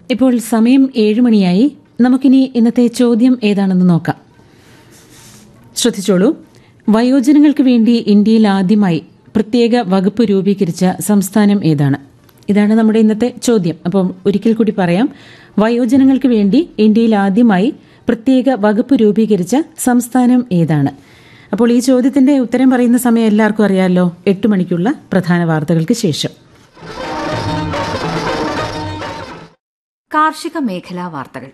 ഇപ്പോൾ സമയം ഏഴുമണിയായി നമുക്കിനി ഇന്നത്തെ ചോദ്യം ഏതാണെന്ന് നോക്കാം ശ്രദ്ധിച്ചോളൂ വയോജനങ്ങൾക്ക് വേണ്ടി ഇന്ത്യയിൽ ആദ്യമായി പ്രത്യേക വകുപ്പ് രൂപീകരിച്ച സംസ്ഥാനം ഏതാണ് ഇതാണ് നമ്മുടെ ഇന്നത്തെ ചോദ്യം അപ്പം ഒരിക്കൽ കൂടി പറയാം വയോജനങ്ങൾക്ക് വേണ്ടി ഇന്ത്യയിൽ ആദ്യമായി പ്രത്യേക വകുപ്പ് രൂപീകരിച്ച സംസ്ഥാനം ഏതാണ് അപ്പോൾ ഈ ചോദ്യത്തിന്റെ ഉത്തരം പറയുന്ന സമയം എല്ലാവർക്കും അറിയാമല്ലോ എട്ട് മണിക്കുള്ള പ്രധാന വാർത്തകൾക്ക് ശേഷം കാർഷിക മേഖലാ വാർത്തകൾ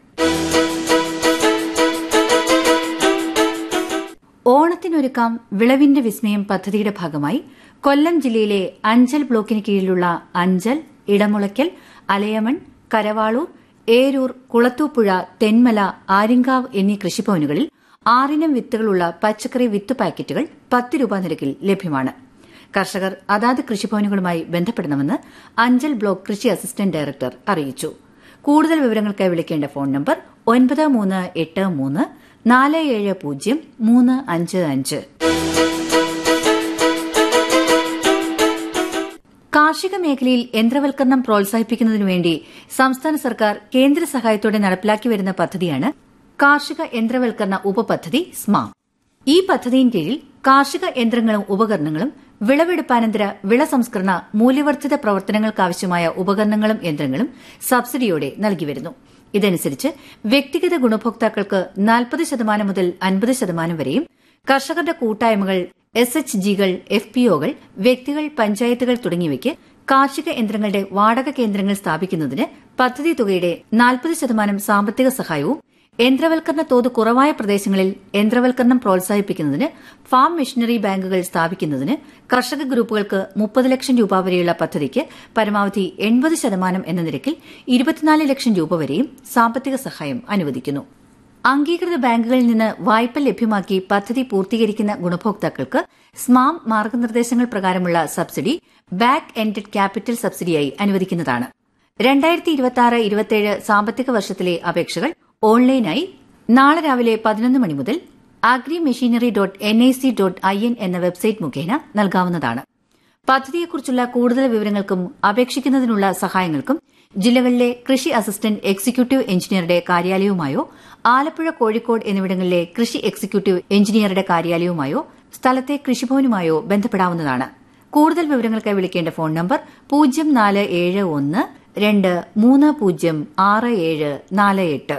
ഓണത്തിനൊരുക്കാം വിളവിന്റെ വിസ്മയം പദ്ധതിയുടെ ഭാഗമായി കൊല്ലം ജില്ലയിലെ അഞ്ചൽ ബ്ലോക്കിന് കീഴിലുള്ള അഞ്ചൽ ഇടമുളയ്ക്കൽ അലയമൺ കരവാളൂർ ഏരൂർ കുളത്തൂപ്പുഴ തെന്മല ആര്യങ്കാവ് എന്നീ കൃഷിഭവനുകളിൽ ആറിനം വിത്തുകളുള്ള പച്ചക്കറി വിത്ത് പാക്കറ്റുകൾ പത്ത് രൂപ നിരക്കിൽ ലഭ്യമാണ് കർഷകർ അതാത് കൃഷിഭവനുകളുമായി ബന്ധപ്പെടണമെന്ന് അഞ്ചൽ ബ്ലോക്ക് കൃഷി അസിസ്റ്റന്റ് ഡയറക്ടർ അറിയിച്ചു കൂടുതൽ വിവരങ്ങൾക്കായി വിളിക്കേണ്ട ഫോൺ നമ്പർ ഒൻപത് മൂന്ന് എട്ട് മൂന്ന് നാല് ഏഴ് പൂജ്യം മൂന്ന് അഞ്ച് അഞ്ച് കാർഷിക മേഖലയിൽ യന്ത്രവൽക്കരണം പ്രോത്സാഹിപ്പിക്കുന്നതിനു വേണ്ടി സംസ്ഥാന സർക്കാർ കേന്ദ്ര സഹായത്തോടെ നടപ്പിലാക്കി വരുന്ന പദ്ധതിയാണ് കാർഷിക യന്ത്രവൽക്കരണ ഉപപദ്ധതി സ്മാം ഈ പദ്ധതിയിൻ കീഴിൽ കാർഷിക യന്ത്രങ്ങളും ഉപകരണങ്ങളും വിളവെടുപ്പാനന്തര വിള സംസ്കരണ മൂല്യവർദ്ധിത പ്രവർത്തനങ്ങൾക്കാവശ്യമായ ഉപകരണങ്ങളും യന്ത്രങ്ങളും സബ്സിഡിയോടെ നൽകിവരുന്നു ഇതനുസരിച്ച് വ്യക്തിഗത ഗുണഭോക്താക്കൾക്ക് നാൽപ്പത് ശതമാനം മുതൽ അൻപത് ശതമാനം വരെയും കർഷകരുടെ കൂട്ടായ്മകൾ എസ് എച്ച് ജികൾ എഫ് പി ഒകൾ വ്യക്തികൾ പഞ്ചായത്തുകൾ തുടങ്ങിയവയ്ക്ക് കാർഷിക യന്ത്രങ്ങളുടെ വാടക കേന്ദ്രങ്ങൾ സ്ഥാപിക്കുന്നതിന് പദ്ധതി തുകയുടെ നാൽപ്പത് ശതമാനം സാമ്പത്തിക സഹായവും യന്ത്രവൽക്കരണ തോത് കുറവായ പ്രദേശങ്ങളിൽ യന്ത്രവൽക്കരണം പ്രോത്സാഹിപ്പിക്കുന്നതിന് ഫാം മെഷീനറി ബാങ്കുകൾ സ്ഥാപിക്കുന്നതിന് കർഷക ഗ്രൂപ്പുകൾക്ക് മുപ്പത് ലക്ഷം രൂപ വരെയുള്ള പദ്ധതിക്ക് പരമാവധി എൺപത് ശതമാനം എന്ന നിരക്കിൽ ഇരുപത്തിനാല് ലക്ഷം രൂപ വരെയും സാമ്പത്തിക സഹായം അനുവദിക്കുന്നു അംഗീകൃത ബാങ്കുകളിൽ നിന്ന് വായ്പ ലഭ്യമാക്കി പദ്ധതി പൂർത്തീകരിക്കുന്ന ഗുണഭോക്താക്കൾക്ക് സ്മാം മാർഗനിർദ്ദേശങ്ങൾ പ്രകാരമുള്ള സബ്സിഡി ബാക്ക് എൻഡഡ് ക്യാപിറ്റൽ സബ്സിഡിയായി അനുവദിക്കുന്നതാണ് രണ്ടായിരത്തി ഇരുപത്തിയാറ് ഇരുപത്തിയേഴ് സാമ്പത്തിക വർഷത്തിലെ അപേക്ഷകൾ ഓൺലൈനായി നാളെ രാവിലെ പതിനൊന്ന് മണി മുതൽ agri machinery dot N I C dot I N എന്ന വെബ്സൈറ്റ് മുഖേന നൽകാവുന്നതാണ് പദ്ധതിയെക്കുറിച്ചുള്ള കൂടുതൽ വിവരങ്ങൾക്കും അപേക്ഷിക്കുന്നതിനുള്ള സഹായങ്ങൾക്കും ജില്ലകളിലെ കൃഷി അസിസ്റ്റന്റ് എക്സിക്യൂട്ടീവ് എഞ്ചിനീയറുടെ കാര്യാലയവുമായോ ആലപ്പുഴ കോഴിക്കോട് എന്നിവിടങ്ങളിലെ കൃഷി എക്സിക്യൂട്ടീവ് എഞ്ചിനീയറുടെ കാര്യാലയവുമായോ സ്ഥലത്തെ കൃഷിഭവനുമായോ ബന്ധപ്പെടാവുന്നതാണ് കൂടുതൽ വിവരങ്ങൾക്കായി വിളിക്കേണ്ട ഫോൺ നമ്പർ പൂജ്യം നാല് ഏഴ് ഒന്ന് രണ്ട് മൂന്ന് പൂജ്യം ആറ് ഏഴ് നാല് എട്ട്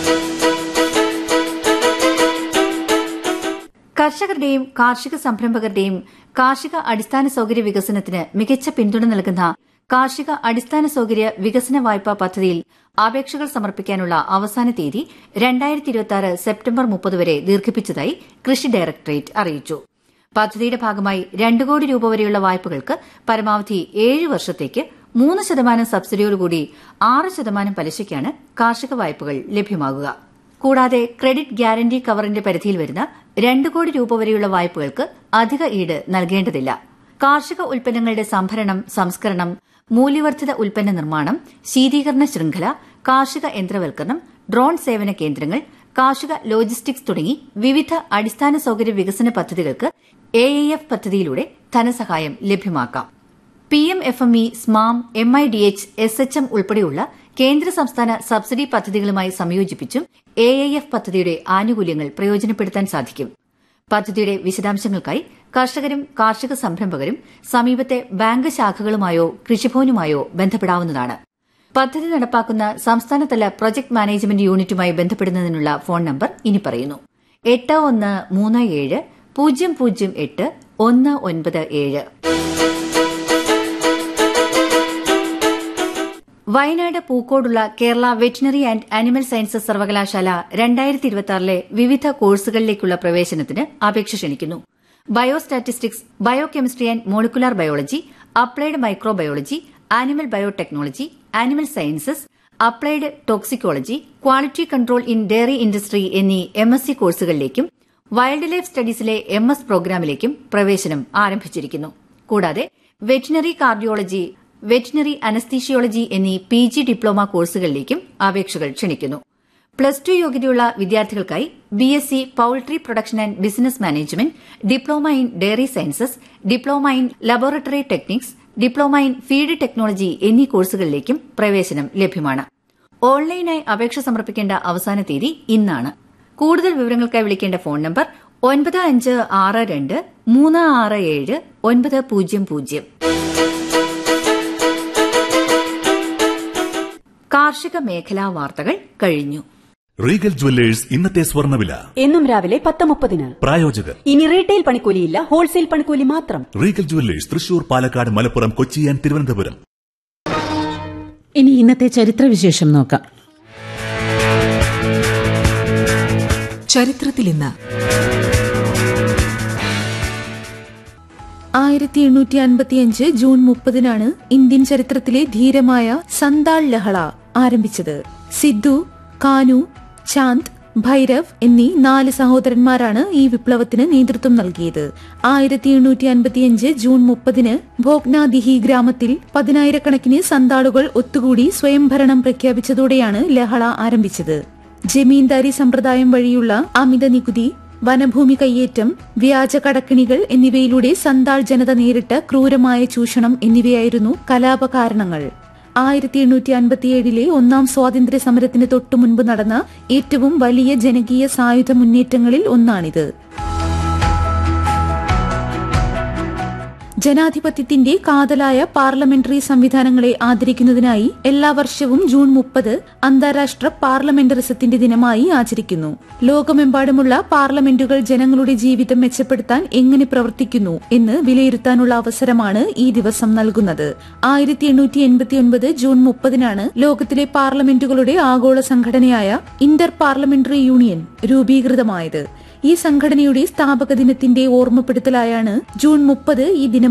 കർഷകരുടെയും കാർഷിക സംരംഭകരുടെയും കാർഷിക അടിസ്ഥാന സൌകര്യ വികസനത്തിന് മികച്ച പിന്തുണ നൽകുന്ന കാർഷിക അടിസ്ഥാന സൌകര്യ വികസന വായ്പാ പദ്ധതിയിൽ അപേക്ഷകൾ സമർപ്പിക്കാനുള്ള അവസാന തീയതി രണ്ടായിരത്തി ഇരുപത്തിയാറ് സെപ്റ്റംബർ മുപ്പത് വരെ ദീർഘിപ്പിച്ചതായി കൃഷി ഡയറക്ടറേറ്റ് അറിയിച്ചു പദ്ധതിയുടെ ഭാഗമായി രണ്ട് കോടി രൂപ വരെയുള്ള വായ്പകൾക്ക് പരമാവധി ഏഴ് വർഷത്തേക്ക് മൂന്ന് ശതമാനം സബ്സിഡിയോടുകൂടി ആറ് ശതമാനം പലിശയ്ക്കാണ് കാർഷിക വായ്പകൾ ലഭ്യമാകുക കൂടാതെ ക്രെഡിറ്റ് ഗ്യാരണ്ടി കവറിന്റെ പരിധിയിൽ വരുന്ന രണ്ട് കോടി രൂപ വരെയുള്ള വായ്പകൾക്ക് അധിക ഈട് നൽകേണ്ടതില്ല കാർഷിക ഉൽപ്പന്നങ്ങളുടെ സംഭരണം സംസ്കരണം മൂല്യവർദ്ധിത ഉൽപ്പന്ന നിർമ്മാണം ശീതീകരണ ശൃംഖല കാർഷിക യന്ത്രവൽക്കരണം ഡ്രോൺ സേവന കേന്ദ്രങ്ങൾ കാർഷിക ലോജിസ്റ്റിക്സ് തുടങ്ങി വിവിധ അടിസ്ഥാന സൌകര്യ വികസന പദ്ധതികൾക്ക് എ എഫ് പദ്ധതിയിലൂടെ ധനസഹായം ലഭ്യമാക്കാം P M F M E SMAM M I D H S H M ഉൾപ്പെടെയുള്ള കേന്ദ്ര സംസ്ഥാന സബ്സിഡി പദ്ധതികളുമായി സംയോജിപ്പിച്ചും എ ഐ എഫ് പദ്ധതിയുടെ ആനുകൂല്യങ്ങൾ പ്രയോജനപ്പെടുത്താൻ സാധിക്കും പദ്ധതിയുടെ വിശദാംശങ്ങൾക്കായി കർഷകരും കാർഷിക സംരംഭകരും സമീപത്തെ ബാങ്ക് ശാഖകളുമായോ കൃഷിഭവനുമായോ ബന്ധപ്പെടാവുന്നതാണ് പദ്ധതി നടപ്പാക്കുന്ന സംസ്ഥാനതല പ്രൊജക്ട് മാനേജ്മെന്റ് യൂണിറ്റുമായി ബന്ധപ്പെടുന്നതിനുള്ള ഫോൺ നമ്പർ ഇനി പറയുന്നു എട്ട് ഒന്ന് മൂന്ന് ഏഴ് പൂജ്യം പൂജ്യം എട്ട് ഒന്ന് ഒൻപത് ഏഴ് വയനാട് പൂക്കോടുള്ള Kerala veterinary and animal sciences സർവകലാശാല രണ്ടായിരത്തി ഇരുപത്തിയാറിലെ വിവിധ കോഴ്സുകളിലേക്കുള്ള പ്രവേശനത്തിന് അപേക്ഷ ക്ഷണിക്കുന്നു biostatistics biochemistry and molecular biology applied microbiology animal biotechnology animal sciences applied toxicology quality control in dairy industry എന്നീ എം എസ് സി കോഴ്സുകളിലേക്കും വൈൽഡ് ലൈഫ് സ്റ്റഡീസിലെ എം എസ് പ്രോഗ്രാമിലേക്കും പ്രവേശനം ആരംഭിച്ചിരിക്കുന്നു കൂടാതെ വെറ്റിനറി കാർഡിയോളജി വെറ്റിനറി അനസ്തീഷിയോളജി എന്നീ പി ജി ഡിപ്ലോമ കോഴ്സുകളിലേക്കും അപേക്ഷകൾ ക്ഷണിക്കുന്നു പ്ലസ് ടു യോഗ്യതയുള്ള വിദ്യാർത്ഥികൾക്കായി B S C poultry production and business management diploma in dairy sciences diploma in laboratory techniques diploma in feed technology എന്നീ കോഴ്സുകളിലേക്കും പ്രവേശനം ലഭ്യമാണ് ഓൺലൈനായി അപേക്ഷ സമർപ്പിക്കേണ്ട അവസാന തീയതി ഇന്നാണ് കൂടുതൽ വിവരങ്ങൾക്കായി വിളിക്കേണ്ട ഫോൺ നമ്പർ ഒൻപത് അഞ്ച് ആറ് രണ്ട് മൂന്ന് ആറ് ഏഴ് ഒൻപത് പൂജ്യം പൂജ്യം കാർഷിക മേഖലാ വാർത്തകൾ കഴിഞ്ഞു റീഗൽ ജുവല്ലേഴ്സ് ഇന്നത്തെ സ്വർണ്ണവില എന്നും രാവിലെ പത്ത് മുപ്പതിന് പ്രായോജകർ ഇനി റീറ്റെയിൽ പണിക്കൂലിയില്ല ഹോൾസെയിൽ പണിക്കൂലി മാത്രം Regal jewellers Thrissur Palakkad Malappuram Kochi and Thiruvananthapuram ഇനി ഇന്നത്തെ ചരിത്രവിശേഷം നോക്കാം ചരിത്രത്തിൽ ഇന്ന് ആയിരത്തി എണ്ണൂറ്റി അൻപത്തിയഞ്ച് ജൂൺ മുപ്പതിനാണ് ഇന്ത്യൻ ചരിത്രത്തിലെ ധീരമായ സന്താൾ ലഹള ആരംഭിച്ചത് സിദ്ധു കാനു ചാന്ദ് ഭൈരവ് എന്നീ നാല് സഹോദരന്മാരാണ് ഈ വിപ്ലവത്തിന് നേതൃത്വം നൽകിയത് ആയിരത്തി എണ്ണൂറ്റി അൻപത്തിയഞ്ച് ജൂൺ മുപ്പതിന് ഭോഗ്നാദിഹി ഗ്രാമത്തിൽ പതിനായിരക്കണക്കിന് സന്താളുകൾ ഒത്തുകൂടി സ്വയംഭരണം പ്രഖ്യാപിച്ചതോടെയാണ് ലഹള ആരംഭിച്ചത് ജമീന്ദാരി സമ്പ്രദായം വഴിയുള്ള അമിത നികുതി വനഭൂമി കയ്യേറ്റം വ്യാജ കടക്കിണികൾ എന്നിവയിലൂടെ സന്താൾ ജനത നേരിട്ട ക്രൂരമായ ചൂഷണം എന്നിവയായിരുന്നു കലാപ കാരണങ്ങൾ ആയിരത്തി എണ്ണൂറ്റി അൻപത്തിയേഴിലെ ഒന്നാം സ്വാതന്ത്ര്യ സമരത്തിന് തൊട്ടു മുൻപ് നടന്ന ഏറ്റവും വലിയ ജനകീയ സായുധ മുന്നേറ്റങ്ങളിൽ ഒന്നാണിത് ജനാധിപത്യത്തിന്റെ കാതലായ പാർലമെന്ററി സംവിധാനങ്ങളെ ആദരിക്കുന്നതിനായി എല്ലാ വർഷവും ജൂൺ മുപ്പത് അന്താരാഷ്ട്ര പാർലമെന്ററിസത്തിന്റെ ദിനമായി ആചരിക്കുന്നു ലോകമെമ്പാടുമുള്ള പാർലമെന്റുകൾ ജനങ്ങളുടെ ജീവിതം മെച്ചപ്പെടുത്താൻ എങ്ങനെ പ്രവർത്തിക്കുന്നു എന്ന് വിലയിരുത്താനുള്ള അവസരമാണ് ഈ ദിവസം നൽകുന്നത് ആയിരത്തി എണ്ണൂറ്റി എൺപത്തിയൊൻപത് ജൂൺ മുപ്പതിനാണ് ലോകത്തിലെ പാർലമെന്റുകളുടെ ആഗോള സംഘടനയായ ഇന്റർ പാർലമെന്ററി യൂണിയൻ രൂപീകൃതമായത് ഈ സംഘടനയുടെ സ്ഥാപക ദിനത്തിന്റെ ഓർമ്മപ്പെടുത്തലായാണ് ജൂൺ മുപ്പത് ഈ ദിനം